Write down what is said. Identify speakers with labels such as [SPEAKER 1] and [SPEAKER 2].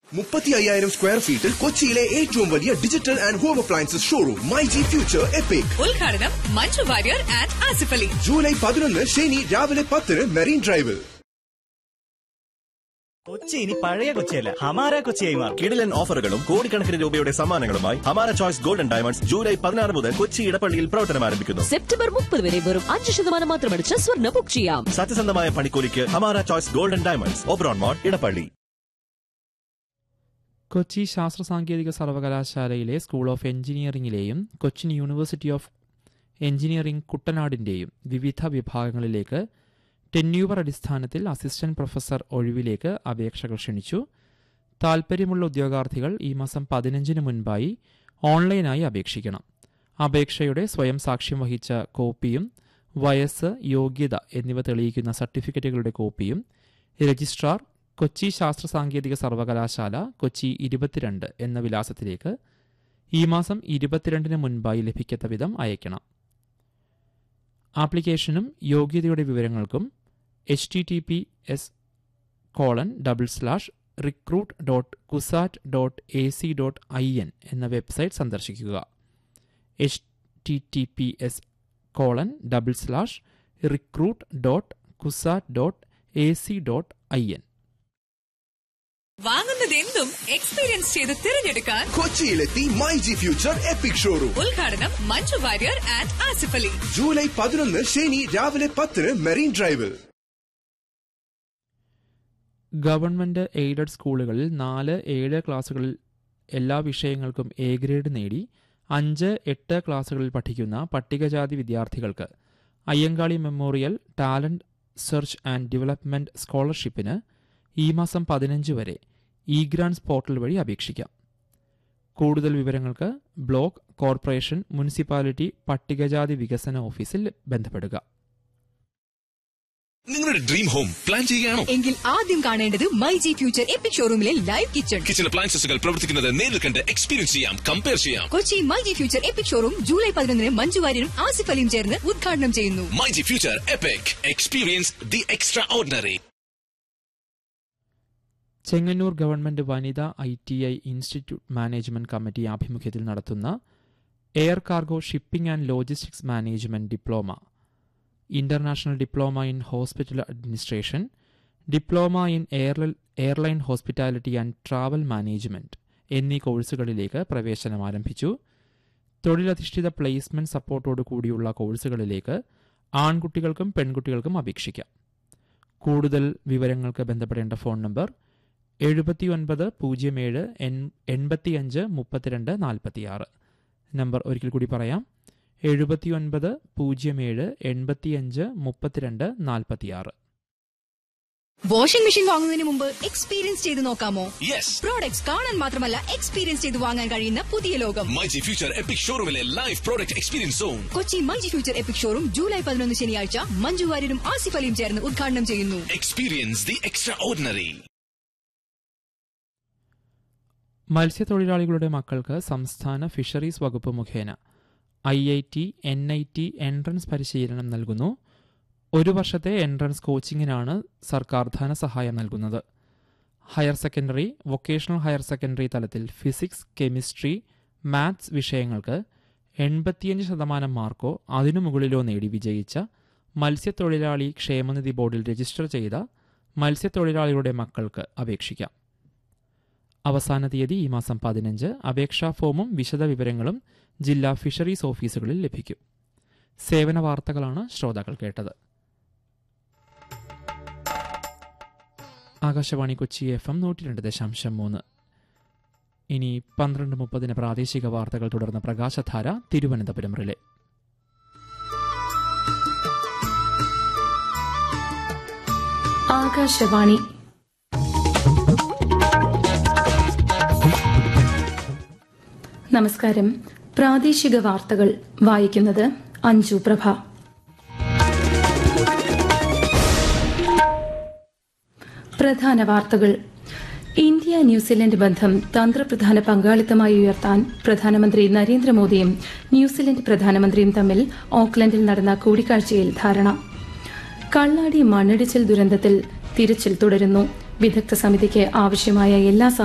[SPEAKER 1] മുപ്പത്തി അയ്യായിരം സ്ക്വയർ ഫീറ്റിൽ കൊച്ചിയിലെ ഏറ്റവും വലിയ digital and home appliances showroom My G Future Epic
[SPEAKER 2] ഉദ്ഘാടനം മഞ്ജു വാര്യർ ആൻഡ് ആസിഫ് അലി
[SPEAKER 1] ജൂലൈ പതിനൊന്ന് ശനി രാവിലെ പത്തിന് മെറീൻ ഡ്രൈവിൽ
[SPEAKER 3] കൊച്ചി ഇനി പഴയ കൊച്ചിയല്ല ഹമാര കൊച്ചിയായി മാറും
[SPEAKER 4] കിടിലൻ ഓഫറുകളും കോടിക്കണക്കിന് രൂപയുടെ സമ്മാനങ്ങളുമായി ഹമാര ചോയ്സ് ഗോൾഡൻ ഡയമണ്ട്സ് ജൂലൈ പതിനാറ് മുതൽ കൊച്ചി ഇടപ്പള്ളിയിൽ പ്രവർത്തനം ആരംഭിക്കുന്നു
[SPEAKER 5] സെപ്റ്റംബർ മുപ്പത് വരെ വെറും അഞ്ച് ശതമാനം മാത്രമടിച്ച് സ്വർണ്ണ ബുക്ക് ചെയ്യാം
[SPEAKER 4] സത്യസന്ധമായ പണിക്കൂലിക്ക് Hamara choice golden diamonds Oberon mall Edappally
[SPEAKER 6] Kochi ശാസ്ത്ര സാങ്കേതിക സർവകലാശാലയിലെ സ്കൂൾ ഓഫ് എഞ്ചിനീയറിംഗിലെയും കൊച്ചിൻ യൂണിവേഴ്സിറ്റി ഓഫ് എഞ്ചിനീയറിംഗ് കുട്ടനാടിൻ്റെയും വിവിധ വിഭാഗങ്ങളിലേക്ക് ടെന്യൂവർ അടിസ്ഥാനത്തിൽ അസിസ്റ്റന്റ് പ്രൊഫസർ ഒഴിവിലേക്ക് അപേക്ഷകൾ ക്ഷണിച്ചു താൽപ്പര്യമുള്ള ഉദ്യോഗാർത്ഥികൾ ഈ മാസം പതിനഞ്ചിന് മുൻപായി ഓൺലൈനായി അപേക്ഷിക്കണം അപേക്ഷയുടെ സ്വയം സാക്ഷ്യം വഹിച്ച കോപ്പിയും വയസ്സ് യോഗ്യത എന്നിവ തെളിയിക്കുന്ന സർട്ടിഫിക്കറ്റുകളുടെ കോപ്പിയും രജിസ്ട്രാർ കൊച്ചി ശാസ്ത്ര സാങ്കേതിക സർവകലാശാല കൊച്ചി ഇരുപത്തിരണ്ട് എന്ന വിലാസത്തിലേക്ക് ഈ മാസം ഇരുപത്തിരണ്ടിന് മുൻപായി ലഭിക്കത്ത വിധം അയക്കണം ആപ്ലിക്കേഷനും യോഗ്യതയുടെ വിവരങ്ങൾക്കും H T T P S colon double slash recruit dot CUSAT dot A C dot I N എന്ന വെബ്സൈറ്റ് സന്ദർശിക്കുക H T T P S colon double slash recruit dot CUSAT dot A C dot I N
[SPEAKER 2] വാങ്ങുന്നതെന്തും experience ചെയ്ത് തിരഞ്ഞെടുക്കാൻ
[SPEAKER 1] കൊച്ചിയിലെത്തി My G Future EPIC showroom
[SPEAKER 2] ഉദ്ഘാടനം Manju Warrier and Asif Ali
[SPEAKER 1] July പതിനൊന്ന് ശനി രാവിലെ പത്തിന് മെറീൻ ഡ്രൈവിൽ
[SPEAKER 6] ഗവൺമെൻറ് എയ്ഡഡ് സ്കൂളുകളിൽ നാല് ഏഴ് ക്ലാസ്സുകളിൽ എല്ലാ വിഷയങ്ങൾക്കും എ ഗ്രേഡ് നേടി അഞ്ച് എട്ട് ക്ലാസ്സുകളിൽ പഠിക്കുന്ന പട്ടികജാതി വിദ്യാർത്ഥികൾക്ക് Ayyankali memorial talent search and development സ്കോളർഷിപ്പിന് ഈ മാസം പതിനഞ്ച് വരെ ഇ ഗ്രാൻസ് പോർട്ടൽ വഴി അപേക്ഷിക്കാം കൂടുതൽ വിവരങ്ങൾക്ക് ബ്ലോക്ക് കോർപ്പറേഷൻ മുനിസിപ്പാലിറ്റി പട്ടികജാതി വികസന ഓഫീസിൽ ബന്ധപ്പെടുക
[SPEAKER 7] നിങ്ങളുടെ ഡ്രീം ഹോം പ്ലാൻ ചെയ്യുകയാണോ
[SPEAKER 2] എങ്കിൽ ആദ്യം കാണേണ്ടത് മൈ ജി ഫ്യൂച്ചർ എപ്പിക് ഷോറൂമിലെ ലൈവ് കിച്ചൺ
[SPEAKER 7] കിച്ചൺ അപ്ലയൻസസുകൾ പ്രവർത്തിക്കുന്നത് നേരിൽ കണ്ട് എക്സ്പീരിയൻസ് ചെയ്യാം കമ്പയർ ചെയ്യാം
[SPEAKER 2] Kochi My G Future EPIC showroom July പതിനൊന്നിന് മഞ്ജു വാര്യരും ആസിഫ് അലിയും ചേർന്ന് ഉദ്ഘാടനം ചെയ്യുന്നു
[SPEAKER 7] My G future Epic experience the extraordinary
[SPEAKER 6] Chengannur government വനിതാ I T I institute management committee ആഭിമുഖ്യത്തിൽ നടത്തുന്ന air cargo shipping and logistics management diploma international diploma in hospital administration diploma in airline hospitality and travel management എന്നീ കോഴ്സുകളിലേക്ക് പ്രവേശനം ആരംഭിച്ചു തൊഴിലധിഷ്ഠിത placement സപ്പോർട്ടോടു കൂടിയുള്ള കോഴ്സുകളിലേക്ക് ആൺകുട്ടികൾക്കും പെൺകുട്ടികൾക്കും അപേക്ഷിക്കാം കൂടുതൽ വിവരങ്ങൾക്ക് ബന്ധപ്പെടേണ്ട ഫോൺ നമ്പർ എഴുപത്തിയൊൻപത് പൂജ്യം ഏഴ് എൺപത്തിയഞ്ച് മുപ്പത്തിരണ്ട് നാൽപ്പത്തിയാറ് നമ്പർ ഒരിക്കൽ കൂടി പറയാം എഴുപത്തിയൊൻപത് പൂജ്യം ഏഴ് എൺപത്തിയഞ്ച് മുപ്പത്തിരണ്ട് നാൽപ്പത്തിയാറ്
[SPEAKER 2] വാഷിംഗ് മെഷീൻ വാങ്ങുന്നതിന് മുമ്പ് എക്സ്പീരിയൻസ് ചെയ്ത് നോക്കാമോ
[SPEAKER 7] യെസ്
[SPEAKER 2] പ്രോഡക്ട്സ് കാണാൻ മാത്രമല്ല എക്സ്പീരിയൻസ് ചെയ്ത് വാങ്ങാൻ കഴിയുന്ന പുതിയ ലോകം
[SPEAKER 7] മൈ ജി ഫ്യൂച്ചർ എപിക് ഷോറൂമിലെ live product experience zone
[SPEAKER 2] Kochi മഞ്ജി ഫ്യൂച്ചർ എപ്പിക് ഷോറൂം ജൂലൈ പതിനൊന്ന് ശനിയാഴ്ച മഞ്ജു വാര്യരും ആസിഫ് അലിയും ചേർന്ന് ഉദ്ഘാടനം ചെയ്യുന്നു
[SPEAKER 7] എക്സ്പീരിയൻസ് ദി എക്സ്ട്രാ ഓർഡിനറി
[SPEAKER 6] മത്സ്യത്തൊഴിലാളികളുടെ മക്കൾക്ക് സംസ്ഥാന ഫിഷറീസ് വകുപ്പ് മുഖേന I I T N I T entrance പരിശീലനം നൽകുന്നു ഒരു വർഷത്തെ എൻട്രൻസ് കോച്ചിങ്ങിനാണ് സർക്കാർ ധനസഹായം നൽകുന്നത് higher secondary vocational higher secondary തലത്തിൽ ഫിസിക്സ് കെമിസ്ട്രി മാത്സ് വിഷയങ്ങൾക്ക് എൺപത്തിയഞ്ച് ശതമാനം മാർക്കോ അതിനു മുകളിലോ നേടി വിജയിച്ച മത്സ്യത്തൊഴിലാളി ക്ഷേമനിധി ബോർഡിൽ രജിസ്റ്റർ ചെയ്ത മത്സ്യത്തൊഴിലാളികളുടെ മക്കൾക്ക് അപേക്ഷിക്കാം അവസാന തീയതി ഈ മാസം പതിനഞ്ച് അപേക്ഷാ ഫോമും വിശദവിവരങ്ങളും ജില്ലാ ഫിഷറീസ് ഓഫീസുകളിൽ ലഭിക്കും സേവന വാർത്തകളാണ് ശ്രോതാക്കൾ കേട്ടത് ആകാശവാണി കൊച്ചി എഫ് എം നൂറ്റി രണ്ട് ദശാംശം മൂന്ന് ഇനി പന്ത്രണ്ട് മുപ്പതിന് പ്രാദേശിക വാർത്തകൾ തുടർന്ന് പ്രകാശധാര തിരുവനന്തപുരം റിലേ
[SPEAKER 8] ആകാശവാണി നമസ്കാരം പ്രാദേശിക വാർത്തകൾ വായിക്കുന്നത് അഞ്ജു പ്രഭ പ്രധാന വാർത്തകൾ ഇന്ത്യ ന്യൂസിലൻഡ് ബന്ധം തന്ത്രപ്രധാന പങ്കാളിത്തമായി ഉയർത്താൻ പ്രധാനമന്ത്രി നരേന്ദ്രമോദിയും ന്യൂസിലൻഡ് പ്രധാനമന്ത്രിയും തമ്മിൽ ഓക്ലൻഡിൽ നടന്ന കൂടിക്കാഴ്ചയിൽ ധാരണ കള്ളാടി മണ്ണിടിച്ചിൽ ദുരന്തത്തിൽ തിരച്ചിൽ തുടരുന്നു വിദഗ്ധ സമിതിക്ക് ആവശ്യമായ എല്ലാ